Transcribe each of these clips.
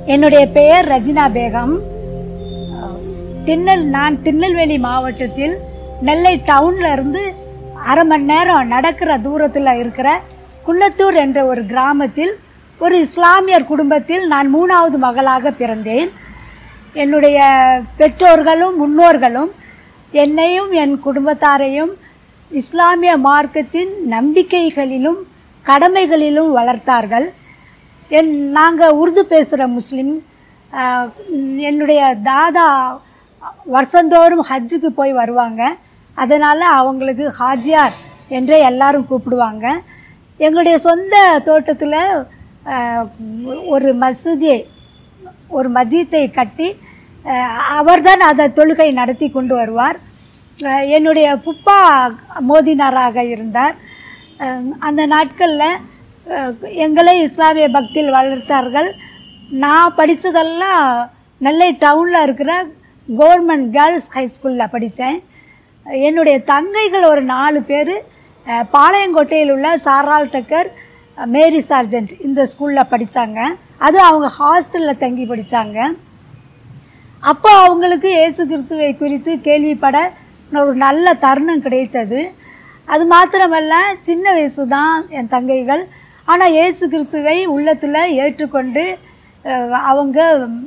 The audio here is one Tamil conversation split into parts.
என்னுடைய பெயர் ரஜினா பேகம் திருநெல் நான் திருநெல்வேலி மாவட்டத்தில் நெல்லை டவுன்ல இருந்து அரை மணி நேரம் நடக்கிற தூரத்தில் இருக்கிற குன்னத்தூர் என்ற ஒரு கிராமத்தில் ஒரு இஸ்லாமியர் குடும்பத்தில் நான் மூணாவது மகளாக பிறந்தேன் என்னுடைய பெற்றோர்களும் முன்னோர்களும் என்னையும் என் குடும்பத்தாரையும் இஸ்லாமிய மார்க்கத்தின் நம்பிக்கைகளிலும் கடமைகளிலும் வளர்த்தார்கள் என் நாங்கள் உருது பேசுகிற முஸ்லீம் ஆஹ், என்னுடைய தாதா வருஷந்தோறும் ஹஜ்ஜுக்கு போய் வருவாங்க அதனால் அவங்களுக்கு ஹாஜியார் என்றே எல்லாரும் கூப்பிடுவாங்க எங்களுடைய சொந்த தோட்டத்தில் ஒரு மசூதியை ஒரு மஜீத்தை கட்டி அஹ், அவர்தான் அதை தொழுகை நடத்தி கொண்டு வருவார் அஹ், என்னுடைய புப்பா மோதினாராக இருந்தார் அஹ், அந்த நாட்களில் எங்களை இஸ்லாமிய பக்தியில் வளர்த்தார்கள் நான் படித்ததெல்லாம் நெல்லை டவுனில் இருக்கிற கவர்மெண்ட் கேர்ள்ஸ் ஹை ஸ்கூலில் படித்தேன் என்னுடைய தங்கைகள் ஒரு நாலு பேர் பாளையங்கோட்டையில் உள்ள சாரால் டக்கர் மேரி சார்ஜென்ட் இந்த ஸ்கூலில் படித்தாங்க அது அவங்க ஹாஸ்டலில் தங்கி படித்தாங்க அப்போ அவங்களுக்கு இயேசு கிறிஸ்துவை குறித்து கேள்விப்பட ஒரு நல்ல தருணம் கிடைத்தது அது மாத்திரமல்ல சின்ன வயசு தான் என் தங்கைகள் ஆனால் இயேசு கிறிஸ்துவை உள்ளத்தில் ஏற்றுக்கொண்டு அஹ், அவங்க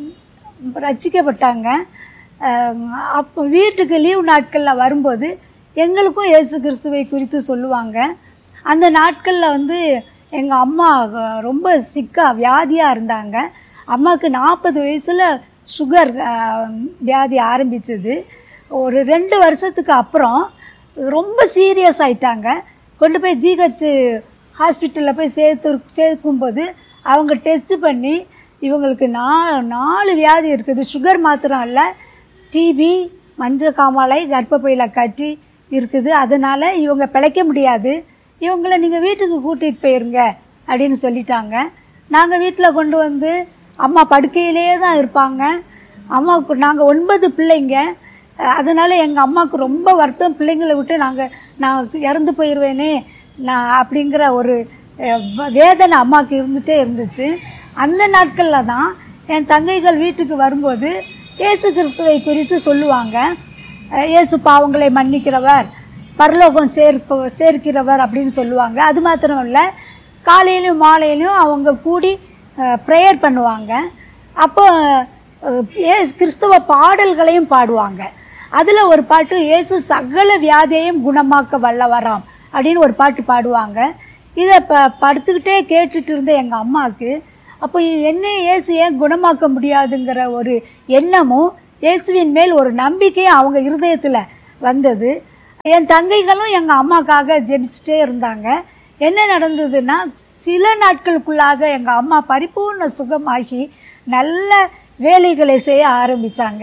ரட்சிக்கப்பட்டாங்க அஹ், அப்போ வீட்டுக்கு லீவ் நாட்களில் வரும்போது எங்களுக்கும் இயேசு கிறிஸ்துவை குறித்து சொல்லுவாங்க அந்த நாட்களில் வந்து எங்கள் அம்மா அஹ், ரொம்ப சிக்காக வியாதியாக இருந்தாங்க அம்மாவுக்கு நாற்பது வயசில் சுகர் அஹ், வியாதி ஆரம்பிச்சது ஒரு ரெண்டு வருஷத்துக்கு அப்புறம் ரொம்ப சீரியஸ் ஆயிட்டாங்க கொண்டு போய் ஜிஹெச் ஹாஸ்பிட்டலில் போய் சேர்த்து சேர்க்கும்போது அவங்க டெஸ்ட் பண்ணி இவங்களுக்கு நா நாலு வியாதி இருக்குது சுகர் மாத்திரம் இல்லை டிபி மஞ்சள் காமாலை கர்ப்பப்பையில் கட்டி இருக்குது அதனால் இவங்க பிழைக்க முடியாது இவங்கள நீங்கள் வீட்டுக்கு கூட்டிகிட்டு போயிருங்க அப்படின்னு சொல்லிட்டாங்க நாங்கள் வீட்டில் கொண்டு வந்து அம்மா படுக்கையிலே தான் இருப்பாங்க அம்மாவுக்கு நாங்கள் ஒன்பது பிள்ளைங்க அதனால் எங்கள் அம்மாவுக்கு ரொம்ப வருத்தம் பிள்ளைங்களை விட்டு நாங்கள் நான் இறந்து போயிடுவேனே நான் அப்படிங்கிற ஒரு அஹ், வ- வேதனை அம்மாவுக்கு இருந்துகிட்டே இருந்துச்சு அந்த நாட்களில் தான் என் தங்கைகள் வீட்டுக்கு வரும்போது இயேசு கிறிஸ்துவை குறித்து சொல்லுவாங்க அஹ், இயேசு பாவங்களை மன்னிக்கிறவர் பரலோகம் சேர்ப்ப சேர்க்கிறவர் அப்படின்னு சொல்லுவாங்க அது மாத்திரம் இல்லை காலையிலும் மாலையிலும் அவங்க கூடி ப்ரேயர் பண்ணுவாங்க அப்போ அஹ், இயேசு கிறிஸ்துவ பாடல்களையும் பாடுவாங்க அதில் ஒரு பாட்டு இயேசு சகல வியாதியையும் குணமாக்க வல்லவராம் அப்படின்னு ஒரு பாட்டு பாடுவாங்க இதை ப படுத்துக்கிட்டே கேட்டுட்டு இருந்த எங்கள் அம்மாவுக்கு அப்போ என்ன இயேசு ஏன் குணமாக்க முடியாதுங்கிற ஒரு எண்ணமும் இயேசுவின் மேல் ஒரு நம்பிக்கையும் அவங்க இருதயத்தில் வந்தது என் தங்கைகளும் எங்கள் அம்மாக்காக ஜெபிச்சுட்டே இருந்தாங்க என்ன நடந்ததுன்னா சில நாட்களுக்குள்ளாக எங்கள் அம்மா பரிபூர்ண சுகமாகி நல்ல வேலைகளை செய்ய ஆரம்பித்தாங்க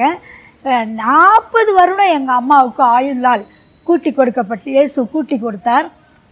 நாற்பது வருடம் எங்கள் அம்மாவுக்கு ஆயுளால் கூட்டி கொடுக்கப்பட்டு இயேசு கூட்டி கொடுத்தார்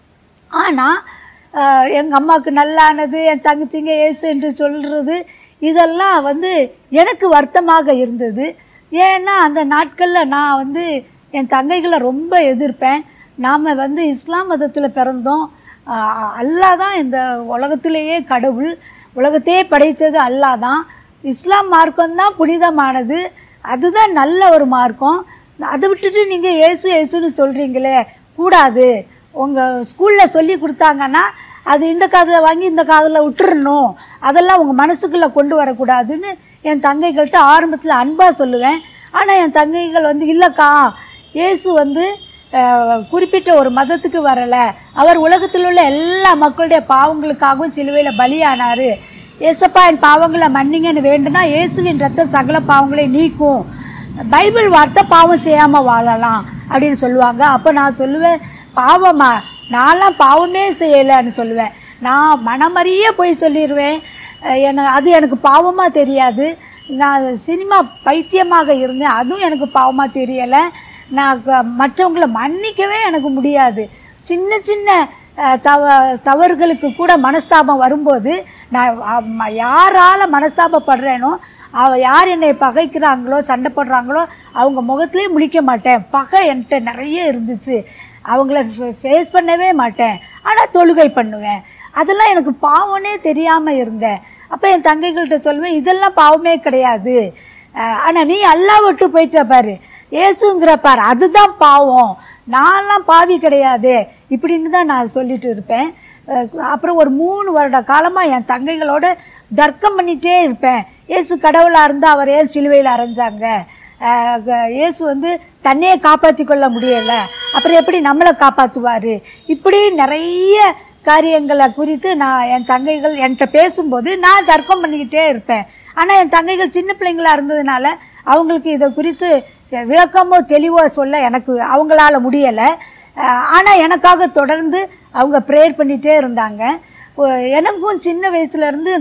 ஆனால் எங்கள் அம்மாவுக்கு நல்லானது என் தங்கச்சிங்க இயேசு என்று சொல்கிறது இதெல்லாம் வந்து எனக்கு வருத்தமாக இருந்தது ஏன்னா அந்த நாட்களில் நான் வந்து என் தங்கைகளை ரொம்ப எதிர்ப்பேன் நாம் வந்து இஸ்லாம் மதத்தில் பிறந்தோம் ஆஹ் அல்லாஹ் தான் இந்த உலகத்திலேயே கடவுள் உலகத்தையே படைத்தது அல்லாஹ் தான் இஸ்லாம் மார்க்கம் தான் புனிதமானது அதுதான் நல்ல ஒரு மார்க்கம் அதை விட்டுட்டு நீங்கள் இயேசு இயேசுன்னு சொல்கிறீங்களே கூடாது உங்கள் ஸ்கூலில் சொல்லி கொடுத்தாங்கன்னா அது இந்த காதில் வாங்கி இந்த காதில் விட்டுறணும் அதெல்லாம் உங்கள் மனசுக்குள்ளே கொண்டு வரக்கூடாதுன்னு என் தங்கைகள்கிட்ட ஆரம்பத்தில் அன்பாக சொல்லுவேன் ஆனால் என் தங்கைகள் வந்து இல்லைக்கா இயேசு வந்து அஹ், குறிப்பிட்ட ஒரு மதத்துக்கு வரலை அவர் உலகத்தில் உள்ள எல்லா மக்களுடைய பாவங்களுக்காகவும் சிலுவையில் பலியானார் ஏசப்பா என் பாவங்களை மன்னிங்கன்னு வேண்டுனா இயேசுவின் ரத்தம் சகல பாவங்களை நீக்கும் பைபிள் வார்த்தை பாவம் செய்யாமல் வாழலாம் அப்படின்னு சொல்லுவாங்க அப்போ நான் சொல்லுவேன் பாவமா நான்லாம் பாவமே செய்யலைன்னு சொல்லுவேன் நான் மனமறிய போய் சொல்லிடுவேன் அஹ் என்ன அது எனக்கு பாவமாக தெரியாது நான் சினிமா பைத்தியமாக இருந்தேன் அதுவும் எனக்கு பாவமாக தெரியலை நான் க- மற்றவங்கள மன்னிக்கவே எனக்கு முடியாது சின்ன சின்ன அஹ், தவ தவறுகளுக்கு கூட மனஸ்தாபம் வரும்போது நான் அம்ம- யாரால மனஸ்தாபப்படுறேனோ அவ யார் என்னை பகைக்கிறாங்களோ சண்டை போடுறாங்களோ அவங்க முகத்துலேயே முழிக்க மாட்டேன் பகை என்கிட்ட நிறைய இருந்துச்சு அவங்கள ஃபேஸ் பண்ணவே மாட்டேன் ஆனால் தொழுகை பண்ணுவேன் அதெல்லாம் எனக்கு பாவனே தெரியாமல் இருந்தேன் அப்போ என் தங்கைகள்கிட்ட சொல்லுவேன் இதெல்லாம் பாவமே கிடையாது அஹ், ஆனா நீ அல்லா விட்டு போயிட்ட பாரு ஏசுங்கிற பாரு அதுதான் பாவம் நான்லாம் பாவி கிடையாது இப்படின்னு தான் நான் சொல்லிட்டு இருப்பேன் அஹ், அப்புறம் ஒரு மூணு வருட காலமாக என் தங்கைகளோட தர்க்கம் பண்ணிகிட்டே இருப்பேன் ஏசு கடவுளாக இருந்தால் அவர் ஏன் சிலுவையில் அரைஞ்சாங்க அஹ், க- இயேசு வந்து தன்னையே காப்பாற்றி கொள்ள முடியலை அப்புறம் எப்படி நம்மளை காப்பாற்றுவார் இப்படி நிறைய காரியங்களை குறித்து நான் என் தங்கைகள் என்கிட்ட பேசும்போது நான் தர்க்கம் பண்ணிக்கிட்டே இருப்பேன் ஆனால் என் தங்கைகள் சின்ன பிள்ளைங்களா இருந்ததுனால அவங்களுக்கு இதை குறித்து விளக்கமோ தெளிவோ சொல்ல எனக்கு அவங்களால முடியலை ஆனால் எனக்காக தொடர்ந்து அவங்க ப்ரேயர் பண்ணிகிட்டே இருந்தாங்க ஒ- எனக்கும் சின்ன வயசுலேருந்து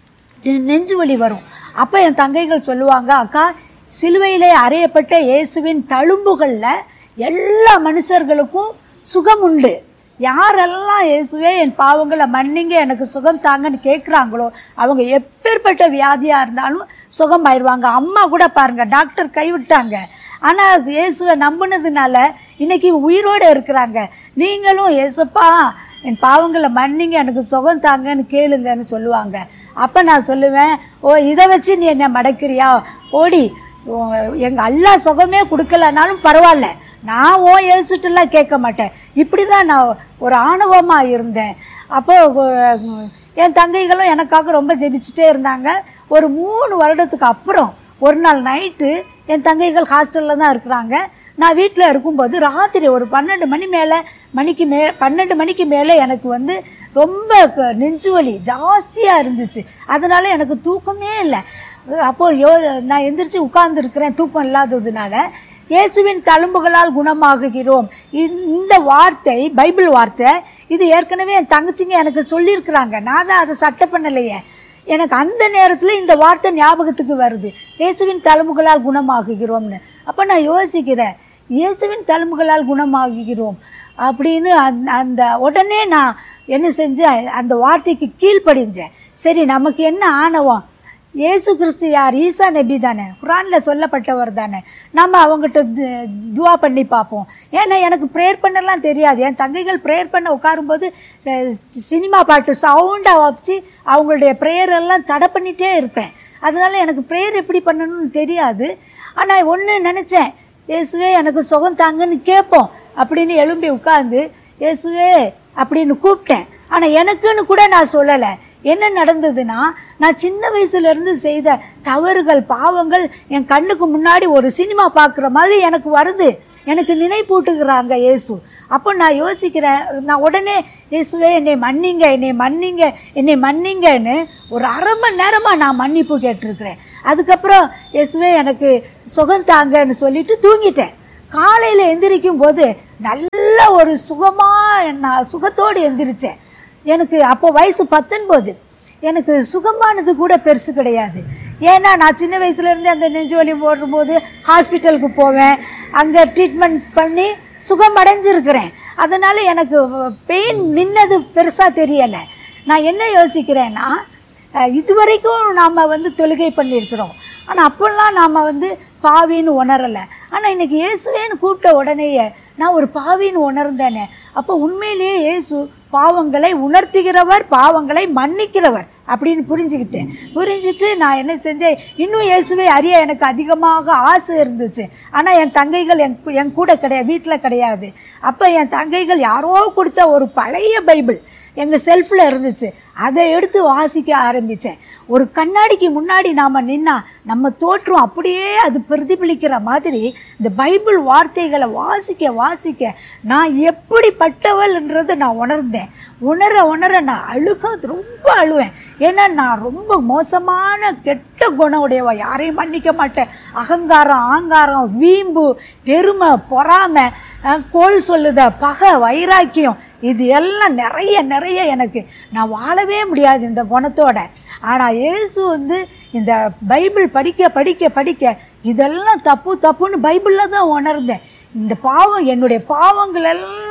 நெஞ்சு வலி வரும் அப்போ என் தங்கைகள் சொல்லுவாங்க அக்கா சிலுவையிலே அறையப்பட்ட இயேசுவின் தழும்புகளில் எல்லா மனுஷர்களுக்கும் சுகம் உண்டு யாரெல்லாம் இயேசுவே என் பாவங்களை மன்னிங்க எனக்கு சுகம் தாங்கன்னு கேட்குறாங்களோ அவங்க எப்பேற்பட்ட வியாதியாக இருந்தாலும் சுகம் ஆயிடுவாங்க அம்மா கூட பாருங்க டாக்டர் கைவிட்டாங்க ஆனால் இயேசுவை நம்பினதுனால இன்னைக்கு உயிரோடு இருக்கிறாங்க நீங்களும் இயேசுப்பா என் பாவங்களை மன்னிங்க எனக்கு சுகம் தாங்கன்னு கேளுங்கன்னு சொல்லுவாங்க அப்போ நான் சொல்லுவேன் ஓ இதை வச்சு நீ என்னை மடக்கிறியா ஓடி எங்கள் அல்லா சுகமே கொடுக்கலனாலும் பரவாயில்ல நான் ஓ ஏசுட்டுலாம் கேட்க மாட்டேன் இப்படி தான் நான் ஒரு ஆணவமாக இருந்தேன் அப்போ ஒ- என் தங்கைகளும் எனக்காக ரொம்ப ஜெபிச்சுட்டே இருந்தாங்க ஒரு மூணு வருடத்துக்கு அப்புறம் ஒரு நாள் நைட்டு என் தங்கைகள் ஹாஸ்டலில் தான் இருக்கிறாங்க நான் வீட்டில் இருக்கும்போது ராத்திரி ஒரு பன்னெண்டு மணி மேலே மணிக்கு மே பன்னெண்டு மணிக்கு மேலே எனக்கு வந்து ரொம்ப க- நெஞ்சு வலி ஜாஸ்தியாக இருந்துச்சு அதனால எனக்கு தூக்கமே இல்லை அப்போ யோ நான் எந்திரிச்சு உட்கார்ந்துருக்கிறேன் தூக்கம் இல்லாததுனால இயேசுவின் தழும்புகளால் குணமாகுகிறோம் இந்த வார்த்தை பைபிள் வார்த்தை இது ஏற்கனவே என் தங்கச்சிங்க எனக்கு சொல்லியிருக்கிறாங்க நான் தான் அதை சட்டை பண்ணலையே எனக்கு அந்த நேரத்தில் இந்த வார்த்தை ஞாபகத்துக்கு வருது இயேசுவின் தழும்புகளால் குணமாகுகிறோம்னு அப்போ நான் யோசிக்கிறேன் இயேசுவின் தழும்புகளால் குணமாகுகிறோம் அப்படின்னு அந்த அந்த உடனே நான் என்ன செஞ்சேன் அந்த வார்த்தைக்கு கீழ்ப்படிஞ்சேன் சரி நமக்கு என்ன ஆணவம் இயேசு கிறிஸ்து யார் ஈசா நபி தானே குரானில் சொல்லப்பட்டவர் தானே நம்ம அவங்ககிட்ட து- துவா பண்ணி பார்ப்போம் ஏன்னா எனக்கு ப்ரேயர் பண்ணலாம் தெரியாது என் தங்கைகள் ப்ரேயர் பண்ண உட்காரும்போது அஹ், சினிமா பாட்டு சவுண்டாக வச்சு அவங்களுடைய ப்ரேயர் எல்லாம் தடை பண்ணிகிட்டே இருப்பேன் அதனால எனக்கு ப்ரேயர் எப்படி பண்ணணும்னு தெரியாது ஆனால் ஒன்று நினச்சேன் இயேசுவே எனக்கு சுகம் தாங்கன்னு கேட்போம் அப்படின்னு எழும்பி உட்காந்து இயேசுவே அப்படின்னு கூப்பிட்டேன் ஆனால் எனக்குன்னு கூட நான் சொல்லலை என்ன நடந்ததுன்னா நான் சின்ன வயசுலேருந்து செய்த தவறுகள் பாவங்கள் என் கண்ணுக்கு முன்னாடி ஒரு சினிமா பார்க்குற மாதிரி எனக்கு வருது எனக்கு நினைப்பூட்டுகிறாங்க இயேசு அப்போ நான் யோசிக்கிறேன் நான் உடனே இயேசுவே என்னை மன்னிங்க என்னை மன்னிங்க என்னை மன்னிங்கன்னு ஒரு அரை மணி நேரமாக நான் மன்னிப்பு கேட்டிருக்கிறேன் அதுக்கப்புறம் இயேசுவே எனக்கு சுகம் தாங்கன்னு சொல்லிட்டு தூங்கிட்டேன் காலையில் எந்திரிக்கும் போது நல்ல ஒரு சுகமாக நான் சுகத்தோடு எந்திரிச்சேன் எனக்கு அப்போ வயசு பத்தொன்பது எனக்கு சுகமானது கூட பெருசு கிடையாது ஏன்னா நான் சின்ன வயசுலேருந்து அந்த நெஞ்சு வலி போடும்போது ஹாஸ்பிட்டலுக்கு போவேன் அங்கே ட்ரீட்மெண்ட் பண்ணி சுகம் அடைஞ்சிருக்கிறேன் அதனால் எனக்கு பெயின் நின்னது பெருசாக தெரியலை நான் என்ன யோசிக்கிறேன்னா அஹ், இதுவரைக்கும் நாம் வந்து தொழுகை பண்ணியிருக்கிறோம் ஆனால் அப்போல்லாம் நாம் வந்து பாவின்னு உணரலை ஆனால் இன்னைக்கு இயேசுவேன்னு கூப்பிட்ட உடனேயே நான் ஒரு பாவின்னு உணர்ந்தேனே அப்போ உண்மையிலேயே இயேசு பாவங்களை உணர்த்துகிறவர் பாவங்களை மன்னிக்கிறவர் அப்படின்னு புரிஞ்சுக்கிட்டேன் புரிஞ்சுட்டு நான் என்ன செஞ்சேன் இன்னும் இயேசுவை அறிய எனக்கு அதிகமாக ஆசை இருந்துச்சு ஆனால் என் தங்கைகள் என் கூ- என் கூட கிடையாது வீட்டில் கிடையாது அப்போ என் தங்கைகள் யாரோ கொடுத்த ஒரு பழைய பைபிள் எங்கள் செல்ஃபில் இருந்துச்சு அதை எடுத்து வாசிக்க ஆரம்பித்தேன் ஒரு கண்ணாடிக்கு முன்னாடி நாம் நின்னா நம்ம தோற்றம் அப்படியே அது பிரதிபலிக்கிற மாதிரி இந்த பைபிள் வார்த்தைகளை வாசிக்க வாசிக்க நான் எப்படிப்பட்டவள்ன்றதை நான் உணர்ந்தேன் உணர உணர நான் அழுக ரொம்ப அழுவேன் ஏன்னா நான் ரொம்ப மோசமான கெட்ட குணம் உடையவ யாரையும் மன்னிக்க மாட்டேன் அகங்காரம் ஆங்காரம் வீம்பு பெருமை பொறாமை அஹ், கோல் சொல்லுத பகை வைராக்கியம் இது எல்லாம் நிறைய நிறைய எனக்கு நான் வாழவே முடியாது இந்த குணத்தோட ஆனால் இயேசு வந்து இந்த பைபிள் படிக்க படிக்க படிக்க இதெல்லாம் தப்பு தப்புன்னு பைபிளில் தான் உணர்ந்தேன் இந்த பாவம் என்னுடைய பாவங்கள் எல்லாம்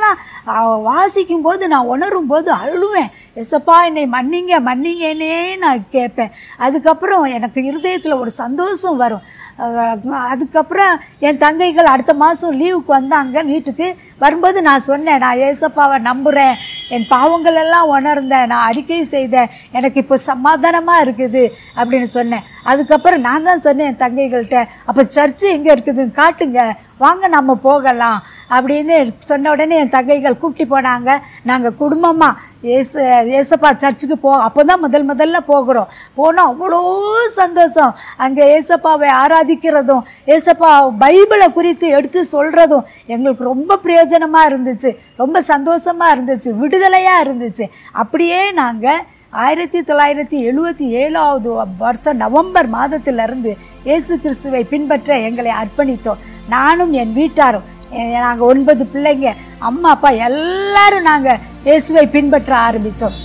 அவ வாசிக்கும் போது நான் உணரும் போது அழுவேன் எசப்பா என்னை மன்னிங்க மன்னிங்கன்னே நான் கேட்பேன் அதுக்கப்புறம் எனக்கு இருதயத்தில் ஒரு சந்தோஷம் வரும் அஹ் அதுக்கப்புறம் என் தங்கைகள் அடுத்த மாதம் லீவுக்கு வந்தாங்க வீட்டுக்கு வரும்போது நான் சொன்னேன் நான் ஏசப்பாவை நம்புகிறேன் என் பாவங்கள் எல்லாம் உணர்ந்தேன் நான் அறிக்கை செய்தேன் எனக்கு இப்போ சமாதானமாக இருக்குது அப்படின்னு சொன்னேன் அதுக்கப்புறம் நான் தான் சொன்னேன் என் தங்கைகள்கிட்ட அப்போ சர்ச்சு எங்கே இருக்குதுன்னு காட்டுங்க வாங்க நம்ம போகலாம் அப்படின்னு சொன்ன உடனே என் தங்கைகள் கூட்டி போனாங்க நாங்கள் குடும்பமாக ஏசு ஏசப்பா சர்ச்சுக்கு போ அப்போ தான் முதல் முதல்ல போகிறோம் போனோம் அவ்வளோ சந்தோஷம் அங்கே ஏசப்பாவை ஆராதிக்கிறதும் ஏசப்பா பைபிளை குறித்து எடுத்து சொல்கிறதும் எங்களுக்கு ரொம்ப பிரயோஜனமாக இருந்துச்சு ரொம்ப சந்தோஷமாக இருந்துச்சு விடுதலையாக இருந்துச்சு அப்படியே நாங்கள் ஆயிரத்தி தொள்ளாயிரத்தி எழுபத்தி ஏழாவது வருஷம் நவம்பர் மாதத்திலிருந்து இயேசு கிறிஸ்துவை பின்பற்ற எங்களை அர்ப்பணித்தோம் நானும் என் வீட்டாரும் நாங்கள் ஒன்பது பிள்ளைங்க அம்மா அப்பா எல்லாரும் நாங்கள் இயேசுவை பின்பற்ற ஆரம்பித்தோம்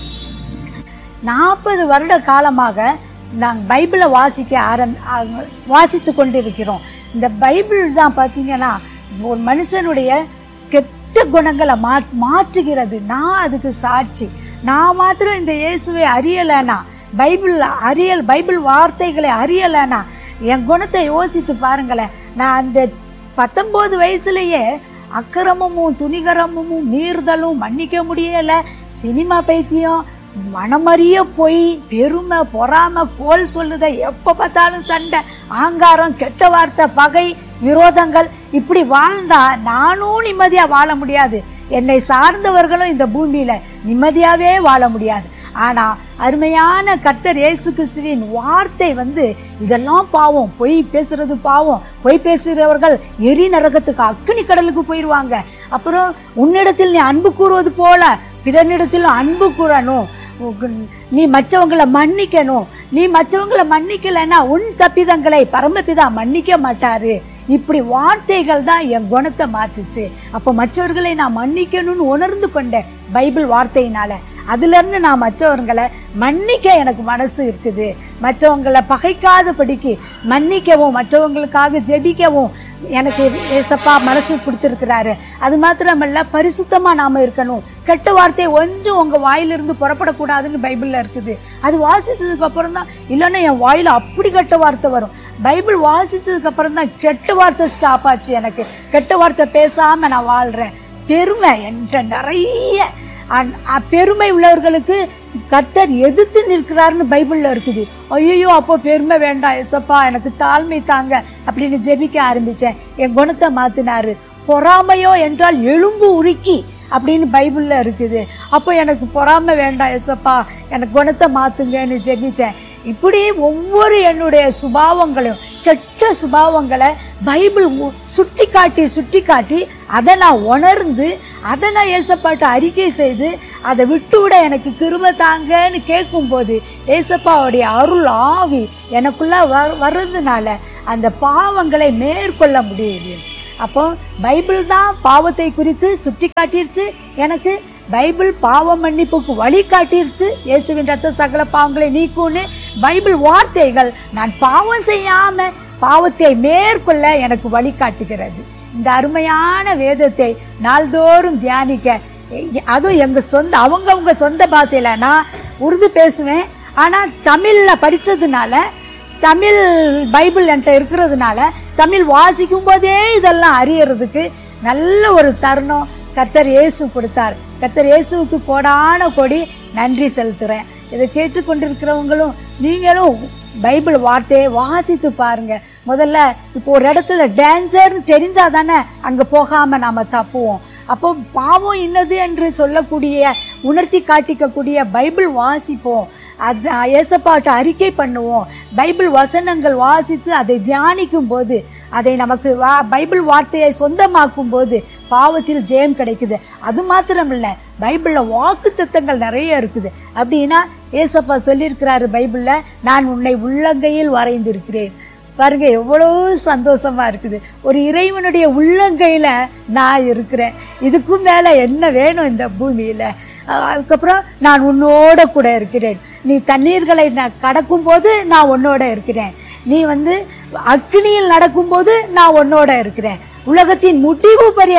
நாற்பது வருட காலமாக நாங்கள் பைபிளை வாசிக்க ஆரம் ஆ- வாசித்து கொண்டிருக்கிறோம் இந்த பைபிள் தான் பார்த்தீங்கன்னா ஒரு மனுஷனுடைய கெட்ட குணங்களை மா மாற்றுகிறது நான் அதுக்கு சாட்சி நான் மாத்திரம் இந்த இயேசுவை அறியலைனா பைபிள் அறியல் பைபிள் வார்த்தைகளை அறியலைனா என் குணத்தை யோசித்து பாருங்களேன் நான் அந்த பத்தொம்போது வயசுலயே அக்கிரமமும் துணிகரமும் மீறுதலும் மன்னிக்க முடியல சினிமா பைத்தியம் மனமறிய போய் பெருமை பொறாம கோல் சொல்லுத எப்ப பார்த்தாலும் சண்டை ஆங்காரம் கெட்ட வார்த்தை பகை விரோதங்கள் இப்படி வாழ்ந்தா நானும் நிம்மதியா வாழ முடியாது என்னை சார்ந்தவர்களும் இந்த பூமியில நிம்மதியாவே வாழ முடியாது ஆனா அருமையான கர்த்தர் இயேசு கிறிஸ்துவின் வார்த்தை வந்து இதெல்லாம் பாவம் பொய் பேசுறது பாவம் பொய் பேசுகிறவர்கள் எரி நரகத்துக்கு அக்கினி கடலுக்கு போயிடுவாங்க அப்புறம் உன்னிடத்தில் நீ அன்பு கூறுவது போல பிறனிடத்தில் அன்பு கூறணும் உன் நீ மற்றவங்களை மன்னிக்கணும் நீ மற்றவங்களை மன்னிக்கலைன்னா உன் தப்பிதங்களை பரமபிதா மன்னிக்க மாட்டாரு இப்படி வார்த்தைகள் தான் என் குணத்தை மாத்துச்சு அப்போ மற்றவர்களை நான் மன்னிக்கணும்னு உணர்ந்து கொண்டேன் பைபிள் வார்த்தையினால அதுல இருந்து நான் மற்றவர்களை மன்னிக்க எனக்கு மனசு இருக்குது மற்றவங்களை பகைக்காதபடிக்கு மன்னிக்கவும் மற்றவங்களுக்காக ஜெபிக்கவும் எனக்கு ஏசப்பா மனசு கொடுத்துருக்கிறாரு அது மாத்திரமல்ல பரிசுத்தமா நாம இருக்கணும் கெட்ட வார்த்தை ஒன்றும் உங்க வாயிலிருந்து புறப்படக்கூடாதுன்னு பைபிள்ல இருக்குது அது வாசிச்சதுக்கு அப்புறம் தான் இல்லைன்னா என் வாயில அப்படி கெட்ட வார்த்தை வரும் பைபிள் வாசிச்சதுக்கு அப்புறம் தான் கெட்ட வார்த்தை ஸ்டாப் ஆச்சு எனக்கு கெட்ட வார்த்தை பேசாம நான் வாழ்றேன் பெருமை என்கிட்ட நிறைய அந்- அ- பெருமை உள்ளவர்களுக்கு கர்த்தர் எதிர்த்து நிற்கிறாருன்னு பைபிள்ல இருக்குது ஐயோ அப்போ பெருமை வேண்டாம் எசப்பா எனக்கு தாழ்மை தாங்க அப்படின்னு ஜெபிக்க ஆரம்பிச்சேன் என் குணத்தை மாத்தினாரு பொறாமையோ என்றால் எலும்பு உருக்கி அப்படின்னு பைபிள்ல இருக்குது அப்போ எனக்கு பொறாமை வேண்டாம் எசப்பா எனக்கு குணத்தை மாத்துங்கன்னு ஜெபிச்சேன் இப்படி ஒவ்வொரு என்னுடைய சுபாவங்களையும் கெட்ட சுபாவங்களை பைபிள் உ- சுட்டி காட்டி சுட்டி காட்டி அதை நான் உணர்ந்து அதை நான் ஏசப்பாட்ட அறிக்கை செய்து அதை விட்டு விட எனக்கு கிருபை தாங்கன்னு கேட்கும்போது ஏசப்பாவுடைய அருள் ஆவி எனக்குள்ள வ வர்றதுனால அந்த பாவங்களை மேற்கொள்ள முடியுது அப்போ பைபிள் தான் பாவத்தை குறித்து சுட்டி காட்டிருச்சு எனக்கு பைபிள் பாவ மன்னிப்புக்கு வழி காட்டிருச்சு இயேசுவின் ரத்த சகல பாவங்களை நீக்கும்னு பைபிள் வார்த்தைகள் நான் பாவம் செய்யாம பாவத்தை மேற்கொள்ள எனக்கு வழி காட்டுகிறது இந்த அருமையான வேதத்தை நாள்தோறும் தியானிக்க எ- அதுவும் எங்க சொந்த அவங்கவங்க சொந்த பாஷையில நான் உருது பேசுவேன் ஆனா தமிழ்ல படிச்சதுனால தமிழ் பைபிள் என்கிட்ட இருக்கிறதுனால தமிழ் வாசிக்கும் போதே இதெல்லாம் அறியறதுக்கு நல்ல ஒரு தருணம் கர்த்தர் இயேசு கொடுத்தார் கர்த்தர் இயேசுவுக்கு கோடான கோடி நன்றி செலுத்துறேன் இதை கேட்டுக்கொண்டிருக்கிறவங்களும் நீங்களும் பைபிள் வார்த்தையை வாசித்து பாருங்க முதல்ல இப்போ ஒரு இடத்துல டேஞ்சர்னு தெரிஞ்சா தானே அங்க போகாம நாம தப்புவோம் அப்போ பாவம் இன்னது என்று சொல்லக்கூடிய உணர்த்தி காட்டிக்கக்கூடிய பைபிள் வாசிப்போம் அது ஏசப்பாட்ட அறிக்கை பண்ணுவோம் பைபிள் வசனங்கள் வாசித்து அதை தியானிக்கும் போது அதை நமக்கு வா பைபிள் வார்த்தையை சொந்தமாக்கும் போது பாவத்தில் ஜெயம் கிடைக்குது அது மாத்திரம் இல்லை பைபிளில் வாக்கு தத்தங்கள் நிறைய இருக்குது அப்படின்னா ஏசப்பா சொல்லியிருக்கிறாரு பைபிளில் நான் உன்னை உள்ளங்கையில் வரைந்திருக்கிறேன் பாருங்க எவ்வளோ சந்தோஷமா இருக்குது ஒரு இறைவனுடைய உள்ளங்கையில நான் இருக்கிறேன் இதுக்கும் மேல என்ன வேணும் இந்த பூமியில அஹ் அதுக்கப்புறம் நான் உன்னோட கூட இருக்கிறேன் நீ தண்ணீர்களை நான் கடக்கும் போது நான் உன்னோட இருக்கிறேன் நீ வந்து அக்னியில் நடக்கும்போது நான் உன்னோட இருக்கிறேன் உலகத்தின் முடிவு பரியந்தம்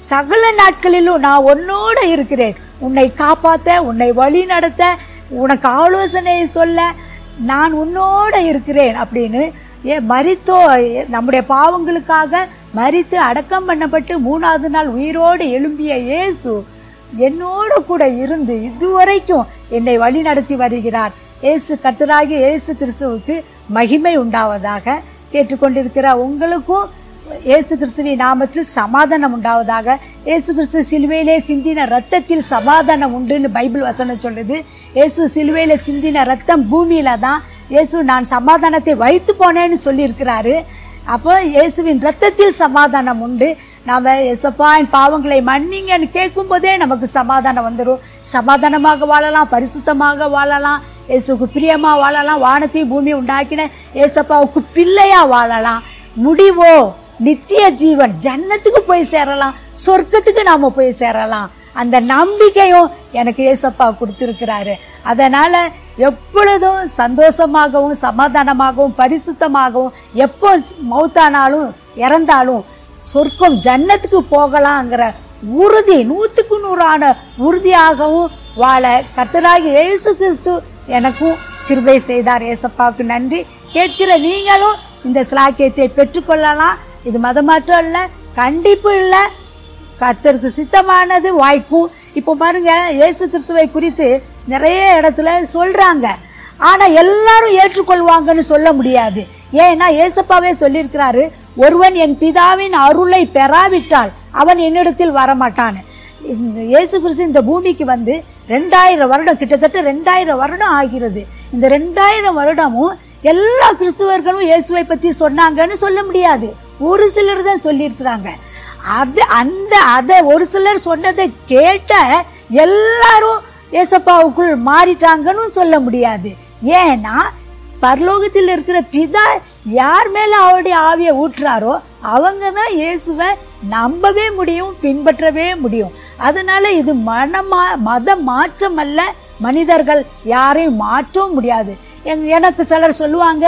சகல நாட்களிலும் நான் உன்னோட இருக்கிறேன் உன்னை காப்பாத்த உன்னை வழி நடத்த உனக்கு ஆலோசனை சொல்ல நான் உன்னோட இருக்கிறேன் அப்படின்னு ஏ மரித்தோ ஏ- நம்முடைய பாவங்களுக்காக மரித்து அடக்கம் பண்ணப்பட்டு மூணாவது நாள் உயிரோடு எழும்பிய இயேசு என்னோடு கூட இருந்து இதுவரைக்கும் என்னை வழி நடத்தி வருகிறார் இயேசு கர்த்தராகிய இயேசு கிறிஸ்துவுக்கு மகிமை உண்டாவதாக கேட்டுக்கொண்டிருக்கிற உங்களுக்கும் இயேசு கிறிஸ்துவின் நாமத்தில் சமாதானம் உண்டாவதாக இயேசு கிறிஸ்து சிலுவையிலே சிந்தின ரத்தத்தில் சமாதானம் உண்டுன்னு பைபிள் வசனம் சொல்லுது இயேசு சிலுவையில சிந்தின ரத்தம் பூமியில தான் இயேசு நான் சமாதானத்தை வைத்து போனேன்னு சொல்லியிருக்கிறாரு அப்போ இயேசுவின் ரத்தத்தில் சமாதானம் உண்டு நாம எசப்பா என் பாவங்களை மன்னிங்கன்னு கேட்கும் போதே நமக்கு சமாதானம் வந்துடும் சமாதானமாக வாழலாம் பரிசுத்தமாக வாழலாம் இயேசுக்கு பிரியமா வாழலாம் வானத்தையும் பூமியை உண்டாக்கின ஏசப்பாவுக்கு பிள்ளையா வாழலாம் முடிவோ நித்திய ஜீவன் ஜன்னத்துக்கு போய் சேரலாம் சொர்க்கத்துக்கு நாம போய் சேரலாம் அந்த நம்பிக்கையும் எனக்கு ஏசப்பா கொடுத்திருக்கிறாரு அதனால எப்பொழுதும் சந்தோஷமாகவும் சமாதானமாகவும் பரிசுத்தமாகவும் எப்போ மௌத்தானாலும் இறந்தாலும் சொர்க்கம் ஜன்னத்துக்கு போகலாங்கிற உறுதி நூற்றுக்கு நூறான உறுதியாகவும் வாழ கர்த்தராகி இயேசு கிறிஸ்து எனக்கும் கிருபை செய்தார் ஏசப்பாவுக்கு நன்றி கேட்கிற நீங்களும் இந்த சிலாக்கியத்தை பெற்றுக்கொள்ளலாம் இது மதமாற்றம் இல்லை கண்டிப்பு இல்லை கர்த்தருக்கு சித்தமானது வாய்க்கும் இப்போ பாருங்க இயேசு கிறிஸ்துவை குறித்து நிறைய இடத்துல சொல்றாங்க ஆனா எல்லாரும் ஏற்றுக்கொள்வாங்கன்னு சொல்ல முடியாது ஏன்னா ஏசப்பாவே சொல்லியிருக்கிறாரு ஒருவன் என் பிதாவின் அருளை பெறாவிட்டால் அவன் என்னிடத்தில் வரமாட்டான் இந்த இயேசு கிறிஸ்து இந்த பூமிக்கு வந்து ரெண்டாயிரம் வருடம் கிட்டத்தட்ட ரெண்டாயிரம் வருடம் ஆகிறது இந்த ரெண்டாயிரம் வருடமும் எல்லா கிறிஸ்துவர்களும் இயேசுவை பத்தி சொன்னாங்கன்னு சொல்ல முடியாது ஒரு சிலர் தான் சொல்லியிருக்கிறாங்க அது அந்த அதை ஒரு சிலர் சொன்னதை கேட்ட எல்லாரும் ஏசப்பாவுக்குள் மாறிட்டாங்கன்னு சொல்ல முடியாது ஏன்னா பரலோகத்தில் இருக்கிற பிதா யார் மேல அவருடைய ஆவியை ஊற்றுறாரோ அவங்க தான் இயேசுவை நம்பவே முடியும் பின்பற்றவே முடியும் அதனால இது மனமா மத மாற்றம் அல்ல மனிதர்கள் யாரையும் மாற்றவும் முடியாது எங்- எனக்கு சிலர் சொல்லுவாங்க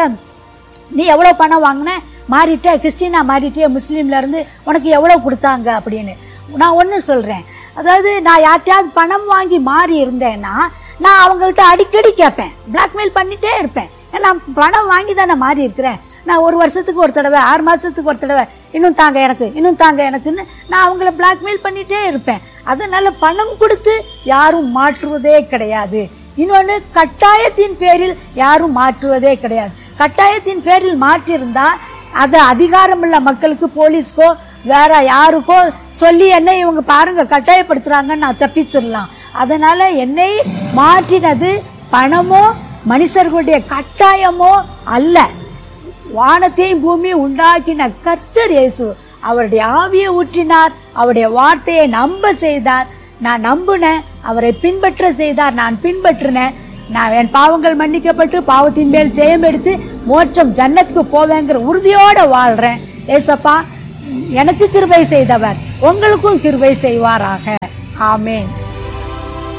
நீ எவ்வளோ பணம் வாங்கின மாறிட்ட கிறிஸ்டினா மாறிட்டிய முஸ்லீம்ல இருந்து உனக்கு எவ்வளோ கொடுத்தாங்க அப்படின்னு நான் ஒன்று சொல்கிறேன் அதாவது நான் யார்கிட்டயாவது பணம் வாங்கி மாறி இருந்தேன்னா நான் அவங்ககிட்ட அடிக்கடி கேட்பேன் பிளாக்மெயில் பண்ணிட்டே இருப்பேன் ஏன்னா பணம் வாங்கி தானே மாறி இருக்கிறேன் நான் ஒரு வருஷத்துக்கு ஒரு தடவை ஆறு மாதத்துக்கு ஒரு தடவை இன்னும் தாங்க எனக்கு இன்னும் தாங்க எனக்குன்னு நான் அவங்கள பிளாக்மெயில் பண்ணிட்டே இருப்பேன் அதனால பணம் கொடுத்து யாரும் மாற்றுவதே கிடையாது இன்னொன்று கட்டாயத்தின் பேரில் யாரும் மாற்றுவதே கிடையாது கட்டாயத்தின் பேரில் மாற்றியிருந்தா அதை அதிகாரமுள்ள மக்களுக்கு போலீஸ்க்கோ வேற யாருக்கோ சொல்லி என்னை இவங்க பாருங்க கட்டாயப்படுத்துறாங்கன்னு நான் தப்பிச்சிடலாம் அதனால என்னை மாற்றினது பணமோ மனுஷர்களுடைய கட்டாயமோ அல்ல வானத்தையும் பூமியும் உண்டாக்கின கர்த்தர் இயேசு அவருடைய ஆவியை ஊற்றினார் அவருடைய வார்த்தையை நம்ப செய்தார் நான் நம்பினேன் அவரை பின்பற்ற செய்தார் நான் பின்பற்றினேன் நான் என் பாவங்கள் மன்னிக்கப்பட்டு பாவத்தின் மேல் ஜெயம் எடுத்து மோட்சம் ஜன்னத்துக்கு போவேங்கிற உறுதியோட வாழ்றேன் ஏசப்பா எனக்கு கிருபை செய்தவர் உங்களுக்கும் கிருபை செய்வாராக ஆமேன்